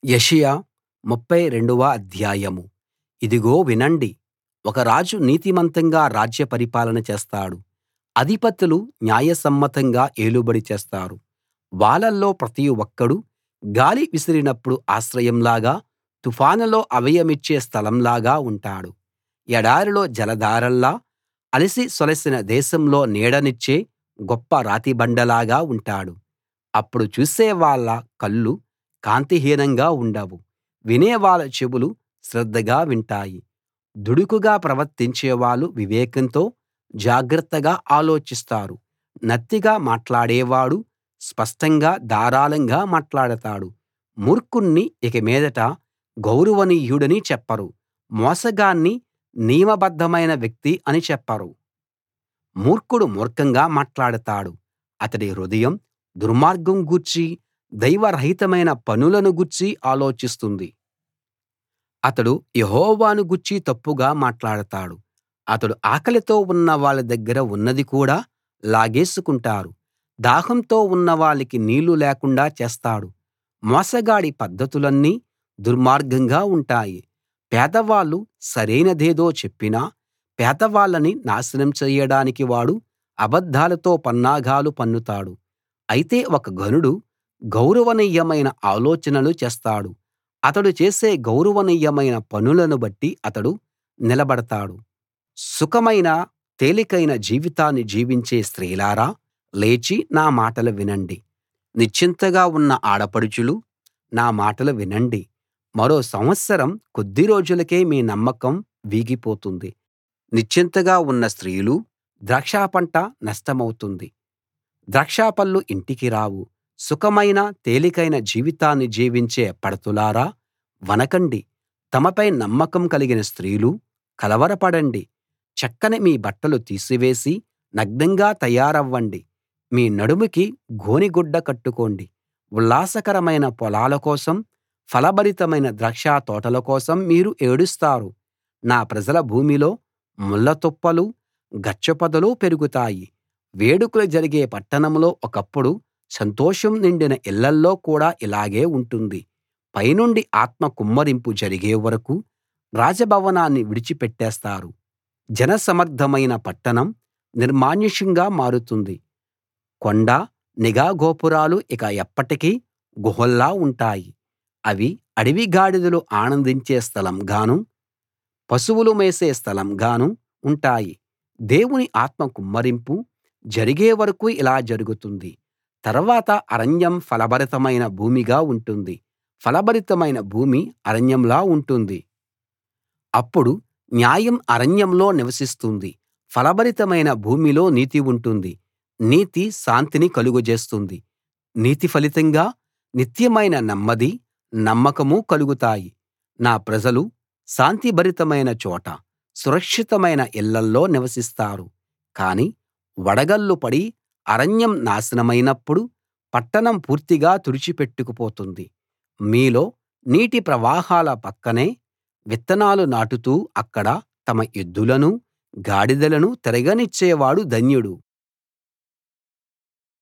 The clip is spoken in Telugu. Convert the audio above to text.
యెషయా ముప్ఫై రెండవ అధ్యాయం ఇదిగో వినండి ఒక రాజు నీతిమంతంగా రాజ్య పరిపాలన చేస్తాడు అధిపతులు న్యాయసమ్మతంగా ఏలుబడి చేస్తారు వాళ్ళలో ప్రతి ఒక్కడూ గాలి విసిరినప్పుడు ఆశ్రయంలాగా తుఫానులో అభయమిచ్చే స్థలంలాగా ఉంటాడు ఎడారిలో జలధారల్లా అలసి సొలసిన దేశంలో నీడనిచ్చే గొప్ప రాతిబండలాగా ఉంటాడు అప్పుడు చూసేవాళ్ళ కళ్ళు కాంతిహీనంగా ఉండవు వినేవాళ్ళ చెవులు శ్రద్ధగా వింటాయి దుడుకుగా ప్రవర్తించేవాళ్ళు వివేకంతో జాగ్రత్తగా ఆలోచిస్తారు నత్తిగా మాట్లాడేవాడు స్పష్టంగా ధారాళంగా మాట్లాడతాడు మూర్ఖుణ్ణి ఇక మీదట గౌరవనీయుడని చెప్పరు మోసగాణ్ణి నియమబద్ధమైన వ్యక్తి అని చెప్పరు మూర్ఖుడు మూర్ఖంగా మాట్లాడతాడు అతడి హృదయం దుర్మార్గం గూర్చీ దైవరహితమైన పనులను గూర్చీ ఆలోచిస్తుంది అతడు యెహోవాను గూర్చి తప్పుగా మాట్లాడతాడు అతడు ఆకలితో ఉన్న వాళ్ళ దగ్గర ఉన్నది కూడా లాగేసుకుంటారు దాహంతో ఉన్నవాళ్ళకి నీళ్లు లేకుండా చేస్తాడు మోసగాడి పద్ధతులన్నీ దుర్మార్గంగా ఉంటాయి పేదవాళ్ళు సరైనదేదో చెప్పినా పేదవాళ్ళని నాశనం చెయ్యడానికి వాడు అబద్ధాలతో పన్నాగాలు పన్నుతాడు అయితే ఒక ఘనుడు గౌరవనీయమైన ఆలోచనలు చేస్తాడు అతడు చేసే గౌరవనీయమైన పనులను బట్టి అతడు నిలబడతాడు సుఖమైన తేలికైన జీవితాన్ని జీవించే స్త్రీలారా లేచి నా మాటలు వినండి నిశ్చింతగా ఉన్న ఆడపడుచులు నా మాటలు వినండి మరో సంవత్సరం కొద్ది రోజులకే మీ నమ్మకం వీగిపోతుంది నిశ్చింతగా ఉన్న స్త్రీలూ ద్రాక్షపంట నష్టమవుతుంది ద్రాక్షపళ్ళు ఇంటికి రావు సుఖమైన తేలికైన జీవితాన్ని జీవించే పడతులారా వణకండి తమపై నమ్మకం కలిగిన స్త్రీలూ కలవరపడండి చక్కని మీ బట్టలు తీసివేసి నగ్నంగా తయారవ్వండి మీ నడుముకి గోనెగుడ్డ కట్టుకోండి ఉల్లాసకరమైన పొలాల కోసం ఫలభరితమైన ద్రాక్ష తోటల కోసం మీరు ఏడుస్తారు నా ప్రజల భూమిలో ముళ్ళతుప్పలు గచ్చపొదలు పెరుగుతాయి వేడుకలు జరిగే పట్టణంలో ఒకప్పుడు సంతోషం నిండిన ఇళ్ళల్లో కూడా ఇలాగే ఉంటుంది పైనుండి ఆత్మ కుమ్మరింపు జరిగే వరకూ రాజభవనాన్ని విడిచిపెట్టేస్తారు జనసమర్థమైన పట్టణం నిర్మానుష్యంగా మారుతుంది కొండ నిఘా గోపురాలు ఇక ఎప్పటికీ గుహల్లా ఉంటాయి అవి అడవి గాడిదలు ఆనందించే స్థలం గానూ పశువులు మేసే స్థలం గానూ ఉంటాయి దేవుని ఆత్మ కుమ్మరింపు జరిగే వరకూ ఇలా జరుగుతుంది తర్వాత అరణ్యం ఫలభరితమైన భూమిగా ఉంటుంది ఫలభరితమైన భూమి అరణ్యంలా ఉంటుంది అప్పుడు న్యాయం అరణ్యంలో నివసిస్తుంది ఫలభరితమైన భూమిలో నీతి ఉంటుంది నీతి శాంతిని కలుగజేస్తుంది నీతి ఫలితంగా నిత్యమైన నెమ్మదీ నమ్మకమూ కలుగుతాయి నా ప్రజలు శాంతిభరితమైన చోట సురక్షితమైన ఇళ్ళల్లో నివసిస్తారు కానీ వడగళ్ళు పడి అరణ్యం నాశనమైనప్పుడు పట్టణం పూర్తిగా తుడిచిపెట్టుకుపోతుంది మీలో నీటి ప్రవాహాల పక్కనే విత్తనాలు నాటుతూ అక్కడ తమ ఎద్దులనూ గాడిదలనూ తిరగనిచ్చేవాడు ధన్యుడు